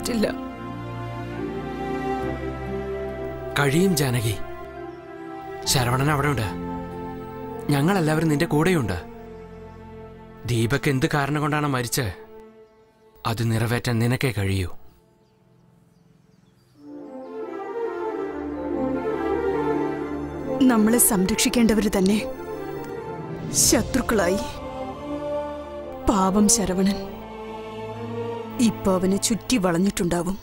പറ്റില്ല കഴിയും ജാനകി ശരവണൻ അവിടെ ഉണ്ട് ഞങ്ങളെല്ലാവരും നിന്റെ കൂടെയുണ്ട് ദീപക് എന്ത് കാരണം കൊണ്ടാണ് മരിച്ചത് അത് നിറവേറ്റാൻ നിനക്കേ കഴിയൂ നമ്മളെ സംരക്ഷിക്കേണ്ടവർ തന്നെ ശത്രുക്കളായി പാവം ശരവണൻ ഇപ്പൊ അവനെ ചുറ്റി വളഞ്ഞിട്ടുണ്ടാവും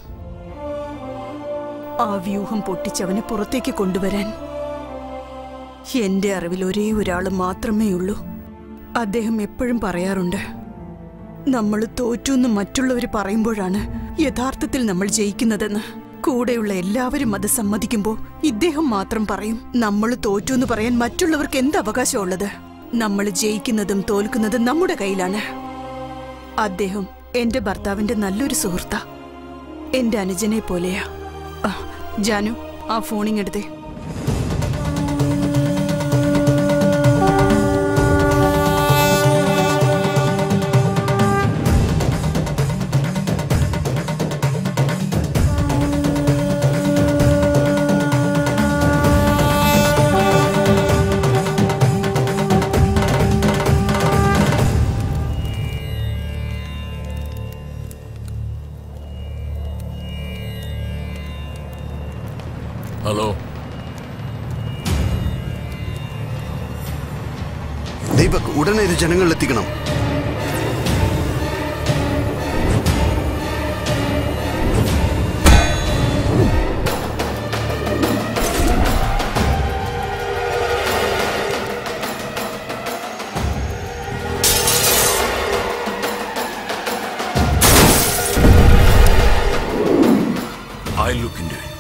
ആ വ്യൂഹം പൊട്ടിച്ചവനെ പുറത്തേക്ക് കൊണ്ടുവരാൻ എന്റെ അറിവിൽ ഒരേ ഒരാൾ മാത്രമേ ഉള്ളൂ അദ്ദേഹം എപ്പോഴും പറയാറുണ്ട് നമ്മൾ തോറ്റു എന്ന് മറ്റുള്ളവർ പറയുമ്പോഴാണ് യഥാർത്ഥത്തിൽ നമ്മൾ ജയിക്കുന്നതെന്ന് കൂടെയുള്ള എല്ലാവരും അത് സമ്മതിക്കുമ്പോൾ ഇദ്ദേഹം മാത്രം പറയും നമ്മൾ തോറ്റു എന്ന് പറയാൻ മറ്റുള്ളവർക്ക് എന്ത് അവകാശമുള്ളത് നമ്മൾ ജയിക്കുന്നതും തോൽക്കുന്നതും നമ്മുടെ കയ്യിലാണ് അദ്ദേഹം എന്റെ ഭർത്താവിന്റെ നല്ലൊരു സുഹൃത്താ എന്റെ അനുജനെ പോലെയാ ആ, ജാനു ആ ഫോണിങ് എടുത്തേ ഹലോ ദീപക് ഉടനെ ഇത് ജനങ്ങളിൽ എത്തിക്കണം I look in it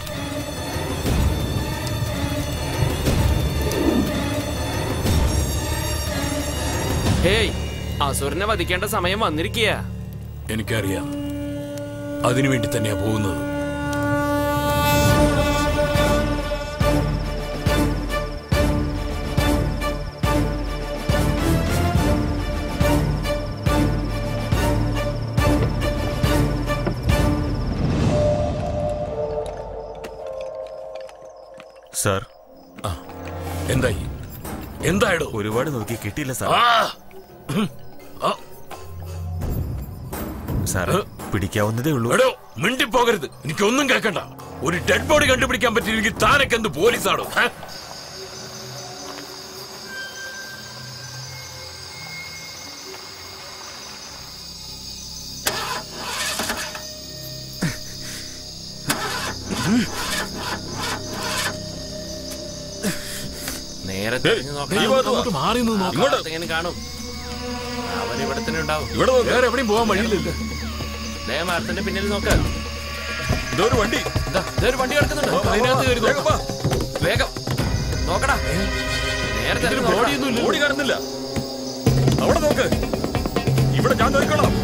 hey അസുരനെ വധിക്കേണ്ട സമയം വന്നിരിക്കുക എനിക്കറിയാം അതിനുവേണ്ടി തന്നെയാ പോകുന്നത് സാർ എന്തായി എന്തായിടോ ഒരുപാട് നോക്കി കിട്ടിയില്ല സാർ ആ! സാർ പിടിക്കാവുന്നതേ ഉള്ളൂ എടോ മിണ്ടിപ്പോകരുത് എനിക്കൊന്നും കേൾക്കണ്ട ഒരു ഡെഡ് ബോഡി കണ്ടുപിടിക്കാൻ പറ്റിയില്ലെങ്കിൽ താനൊക്കെ എന്ത് പോലീസാണോ ഹ? നേരെ ഡേയ്, തിരിഞ്ഞ് ഈ നോക്കണം. ഭാഗത്ത് നമുക്ക് മാറി നിന്ന് നോക്കാം. ഇങ്ങോട്ട്. ഇങ്ങനെ കാണും അവൻ ഇവിടെ തന്നെ ഉണ്ടാവും ഇവിടെ നോക്ക്. വേറെ എവിടെയും പോകാൻ വഴിയില്ലല്ലോ ദേ മരത്തിന്റെ പിന്നിൽ നോക്ക് ഇതൊരു വണ്ടി ദാ, ദേ ഒരു വണ്ടി കിടക്കുന്നുണ്ട് അതിനകത്ത് കയറി വേഗം വാ. വേഗം നോക്കടാ നേരത്തെ ഇതിന് ബോഡിയൊന്നും ഇല്ല ബോഡി കാണുന്നില്ല അവിടെ നോക്ക് ഇവിടെ ഞാൻ നോക്കിക്കോളാം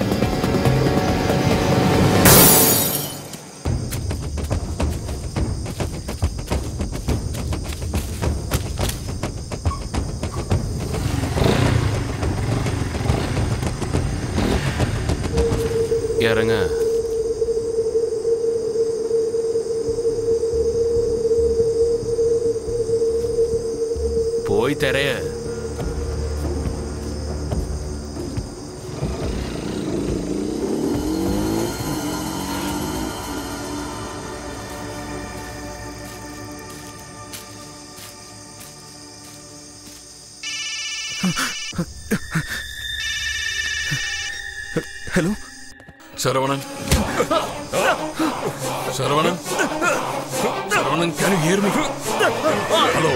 ഇറങ്ങ പോയി തെരയ hello Saravanan Saravanan Saravanan can you hear me? Hello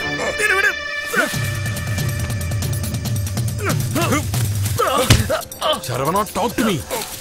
Saravana talk to me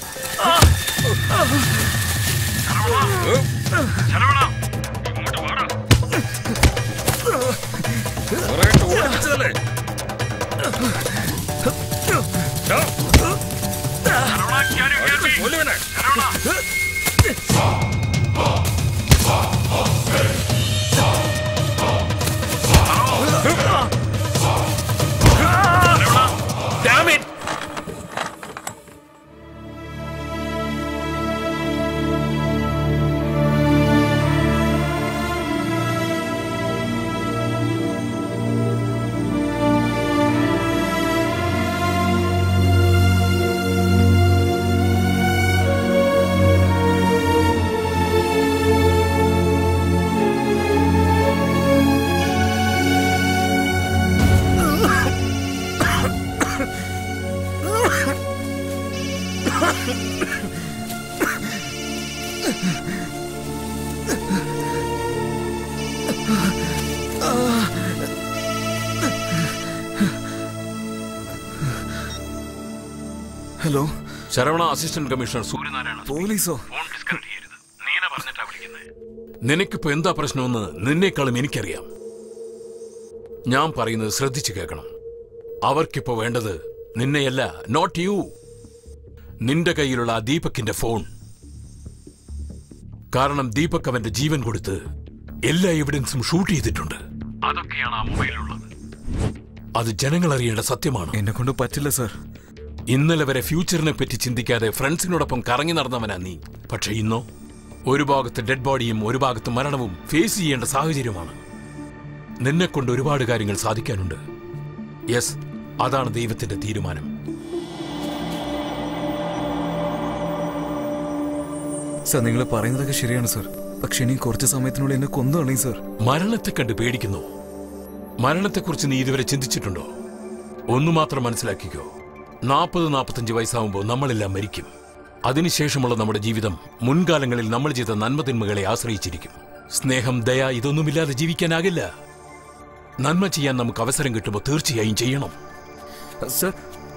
Damn it! Hello Saravana assistant commissioner Suryanarayana പോലീസോ ഫോൺ ഡിസ്കണക്ട് ചെയ്യരുത് നീന പറഞ്ഞിട്ടാ വിളിക്കുന്നത് നിനക്കിപ്പോ എന്താ പ്രശ്നമെന്ന് നിന്നേക്കാളും എനിക്കറിയാം ഞാൻ പറയുന്നത് ശ്രദ്ധിച്ചു കേൾക്കണം അവർക്കിപ്പോ വേണ്ടത് നിന്നെയല്ല നോട്ട് യു നിന്റെ കയ്യിലുള്ള ആ ദീപക്കിന്റെ ഫോൺ കാരണം ദീപക് അവന്റെ ജീവൻ കൊടുത്ത് എല്ലാ എവിഡൻസും ഷൂട്ട് ചെയ്തിട്ടുണ്ട് അതൊക്കെയാണ് ആ മൊബൈലിലുള്ളത് അത് ജനങ്ങൾ അറിയേണ്ട സത്യമാണ് എന്നെ കൊണ്ട് പറ്റില്ല സർ ഇന്നലെ വരെ ഫ്യൂച്ചറിനെ പറ്റി ചിന്തിക്കാതെ ഫ്രണ്ട്സിനോടൊപ്പം കറങ്ങി നടന്നവനാ നീ പക്ഷെ ഇന്നോ ഒരു ഭാഗത്ത് ഡെഡ് ബോഡിയും ഒരു ഭാഗത്ത് മരണവും ഫേസ് ചെയ്യേണ്ട സാഹചര്യമാണ് നിന്നെ കൊണ്ട് ഒരുപാട് കാര്യങ്ങൾ സാധിക്കാനുണ്ട് യെസ് അതാണ് ദൈവത്തിന്റെ തീരുമാനം സർ നിങ്ങൾ പറയുന്നതൊക്കെ ശരിയാണ് സർ പക്ഷെ ഇനി കുറച്ച് സമയത്തിനുള്ളിൽ എന്നെ കൊന്നു കളയും സർ മരണത്തെ കണ്ട് പേടിക്കുന്നു മരണത്തെക്കുറിച്ച് നീ ഇതുവരെ ചിന്തിച്ചിട്ടുണ്ടോ ഒന്നു മാത്രം മനസ്സിലാക്കിക്കോ നാൽപ്പത് നാൽപ്പത്തഞ്ച് വയസ്സാവുമ്പോൾ നമ്മളെല്ലാം മരിക്കും അതിനുശേഷമുള്ള നമ്മുടെ ജീവിതം മുൻകാലങ്ങളിൽ നമ്മൾ ചെയ്ത നന്മതിന്മകളെ ആശ്രയിച്ചിരിക്കും സ്നേഹം ദയ ഇതൊന്നുമില്ലാതെ ജീവിക്കാനാകില്ല നന്മ ചെയ്യാൻ നമുക്ക് അവസരം കിട്ടുമ്പോൾ തീർച്ചയായും ചെയ്യണം സർ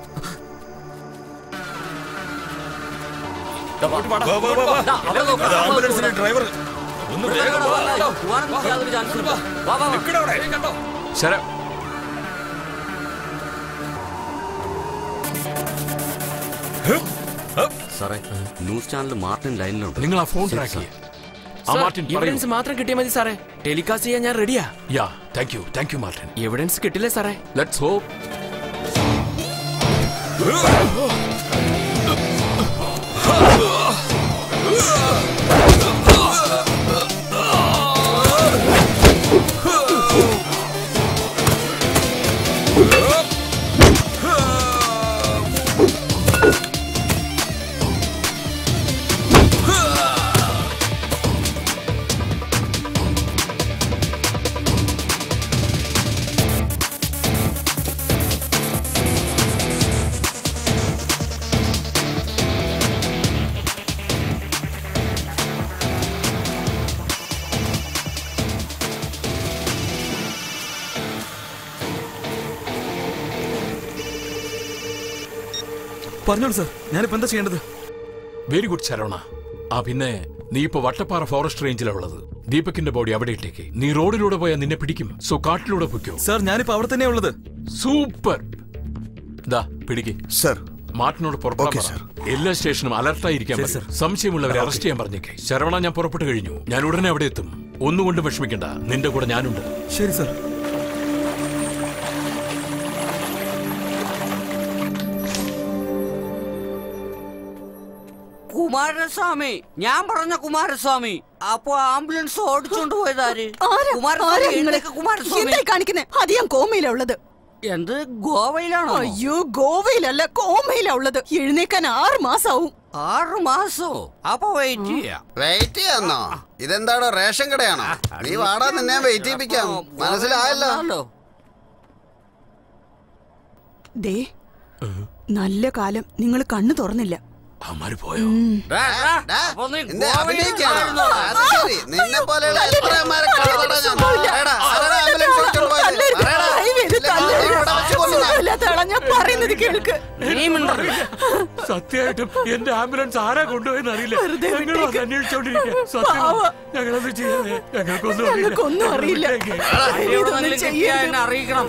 ആംബുലൻസിന്റെ ഡ്രൈവർ ഒന്ന് വേഗം ശര സാറേ ന്യൂസ് ചാനൽ മാർട്ടിൻ ലൈനിലുണ്ട് നിങ്ങൾ ആ ഫോൺ ട്രാക്ക് ചെയ്യ ആ മാർട്ടിൻ പറയൂ എവിഡൻസ് മാത്രം കിട്ടിയാൽ മതി സാറേ ടെലികാസ്റ്റ് ചെയ്യാൻ ഞാൻ റെഡിയാ yeah thank you thank you Martin evidence കിട്ടില്ലേ സാറേ ലെറ്റ്സ് ഹോപ്പ് പറഞ്ഞോളൂ സർ ഞാനിപ്പോ എന്താ ചെയ്യേണ്ടത് വെരി ഗുഡ് ശരവണ ആ പിന്നെ നീ ഇപ്പൊ വട്ടപ്പാറ ഫോറസ്റ്റ് റേഞ്ചിലാ ഉള്ളത് ദീപകിന്റെ ബോഡി അവിടെ ഇട്ടേക്ക് നീ റോഡിലൂടെ പോയാൽ നിന്നെ പിടിക്കും സോ കാട്ടിലൂടെ പൊയ്ക്കോ സർ ഞാനിപ്പോ അവിടെ തന്നെയാ ഉള്ളത് സൂപ്പർ ദാ പിടിക്ക് സർ മാർട്ടിനോട് പുറപ്പെടാൻ Okay, പറ. sir. എല്ലാ സ്റ്റേഷനും അലർട്ടായിരിക്കാൻ പറ. സംശയമുള്ളവരെ അറസ്റ്റ് ചെയ്യാൻ പറഞ്ഞേക്കെ ശരവണ ഞാൻ പുറപ്പെട്ടു കഴിഞ്ഞു ഞാൻ ഉടനെ അവിടെ എത്തും ഒന്നുകൊണ്ടും വിഷമിക്കണ്ട നിന്റെ കൂടെ ഞാനുണ്ട് ശരി സർ കുമാരസ്വാമി ഞാൻ പറഞ്ഞ കുമാരസ്വാമി അപ്പൊ ആംബുലൻസ് ഓടിച്ചോണ്ട് പോയതാര് ആരാ? കുമാരസ്വാമി ആരാ നിങ്ങള്? എഴുന്നേക്ക് കുമാരസ്വാമി എന്തായി കാണിക്കുന്നെ അത് ഞാൻ കോമയിലാ ഉള്ളത് എന്ത് ഗോവയിലാണോ അയ്യോ ഗോവയിലല്ല കോമയിലാ ഉള്ളത് എഴുന്നേക്കാൻ ആറ് മാസാവും ആറ് മാസോ അപ്പൊ വെയിറ്റ് ചെയ്യാം വെയിറ്റ് ചെയ്യാന്നോ ഇതെന്താടോ റേഷൻ കടയാണോ നീ വാടാ നിന്നെ വെയിറ്റ് ചെയ്യിപ്പിക്കാം മനസ്സിലായല്ലോ ഹലോ ദേ നല്ല കാലം നിങ്ങൾ കണ്ണു തുറന്നില്ല അമ്മാര് പോയോ ഡാ, അപ്പൊ നീ നിന്നെ ഗോവയിൽ അഭിനയിക്കാണോ? ആയിരുന്നോ? അത് ശരി. നിന്നെ പോലെയുള്ള എത്രമാരെ കളവടാ ഞാൻ. എടാ, ആരെടാ ambulance വിളിച്ചോണ്ട് പോയത്? പറയടാ. ഇല്ല, ഇവിടെ വെച്ച് കൊല്ലുന്ന. ഞാൻ പറയുന്നത് കേൾക്ക് നീ മിണ്ടരുത്. സത്യമായിട്ടും എന്റെ ആംബുലൻസ് ആരാ കൊണ്ടുപോയെന്ന് അറിയില്ല വെറുതെ ഞങ്ങൾ അത് വിട്ടേക്ക്. അന്വേഷിച്ചോണ്ടിരിക്കുക സത്യം പാവ. ഞങ്ങളത് ചെയ്യാതെ ഞങ്ങൾക്കൊന്നും ഞങ്ങൾക്കൊന്നും അറിയില്ല വിട്ടേക്ക്. ഇവിടെ ഇതൊന്നും വന്നെങ്കിലും കിട്ടിയാ ചെയ്യരുത്. എന്നെ അറിയിക്കണം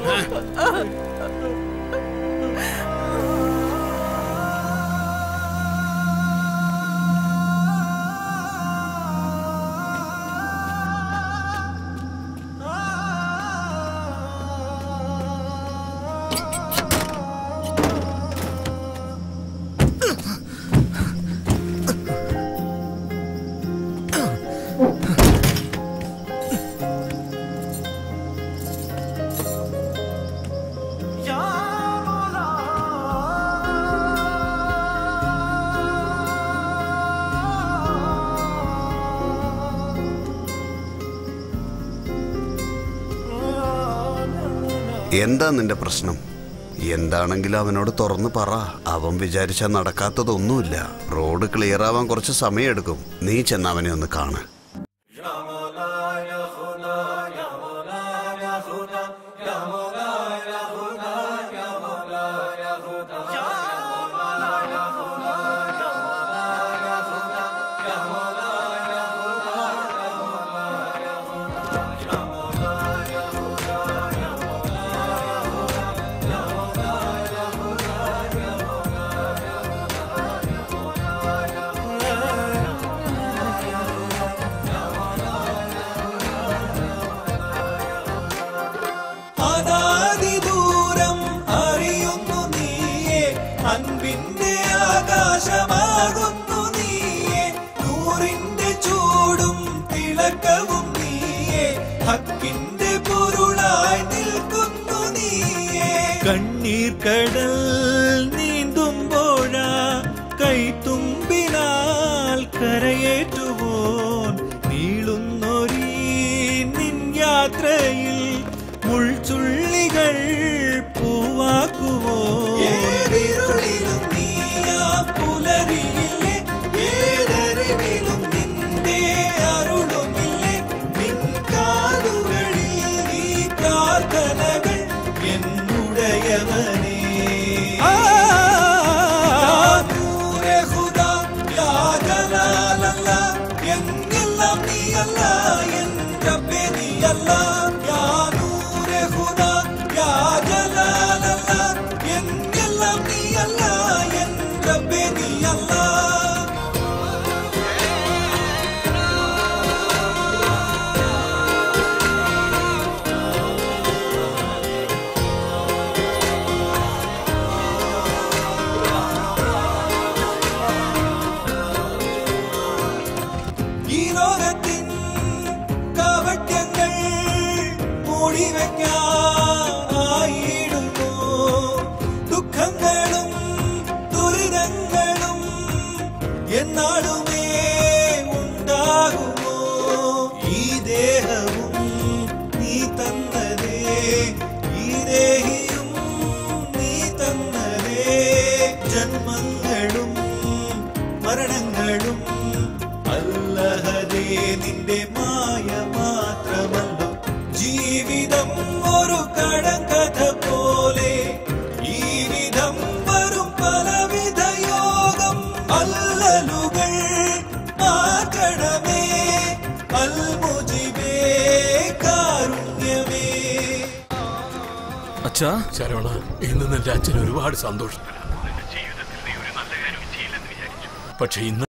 എന്താ നിന്റെ പ്രശ്നം എന്താണെങ്കിലും അവനോട് തുറന്ന് പറ അവൻ വിചാരിച്ചാൽ നടക്കാത്തതൊന്നുമില്ല റോഡ് ക്ലിയർ ആവാൻ കുറച്ച് സമയമെടുക്കും നീ ചെന്ന് അവനെ ഒന്ന് കാണ് അനാദി ദൂരം അറിയുന്നു നീയെ അൻപിന്റെ ആകാശമാകുന്നു നീയെ നൂറിന്റെ ചൂടും തിളക്കവും നീയെ ഹക്കിന്റെ പൊരുളായി നിൽക്കുന്നു നീയെ കണ്ണീർ കടൽ നീന്തുമ്പോഴാ കൈത്തുമ്പിനാൽ കരയേറ്റുവോൻ നീളുന്നൊരീ നിൻ യാത്രയിൽ മുൾച്ചുള്ളികൾ പൂവാക്കുവോ ഏതിരുളിലും നീയാ പുലരിയില്ലേ ഏതറിവിലും നിന്റെ അരുളുമില്ലേ നിൻ കാതുകളിൽ ഈ പ്രാർത്ഥനകൾ എന്നുടയവനേ ആ, നൂറെ ഹുദാ, യാ ജലാലല്ല, എങ്ങെല്ലാം നീയല്ല, എൻ റബ്ബേ നീയല്ല. യാ നൂറെ ഹുദാ, യാ ജലാലല്ല, എങ്ങെല്ലാം നീയല്ല, എൻ റബ്ബേ നീയല്ല. ഈ ലോകത്തിൻ കാവട്യങ്ങൾ മൂടിവെക്കാനായിടുമോ ദുഃഖങ്ങളും ദുരിതങ്ങളും എന്നാളുമേ ഉണ്ടാകുമോ ഈ ദേഹവും നീ തന്നതേ ഈ ദേഹിയും നീ തന്നതേ ജന്മങ്ങളും മരണങ്ങളും അല്ലഹദേ നിന്റെ മായ മാത്രമല്ലോ ജീവിതം ഒരു കടങ്കഥ പോലെ ഈ വിധം വരും പലവിധ യോഗം അല്ലലുകൾ മാറ്റണമേ അൽമുജിബേ കാരുണ്യമേ അച്ഛാ ശരവണ ഇന്ന് നിന്റെ അച്ഛൻ ഒരുപാട് സന്തോഷം പക്ഷെ ഇന്ന്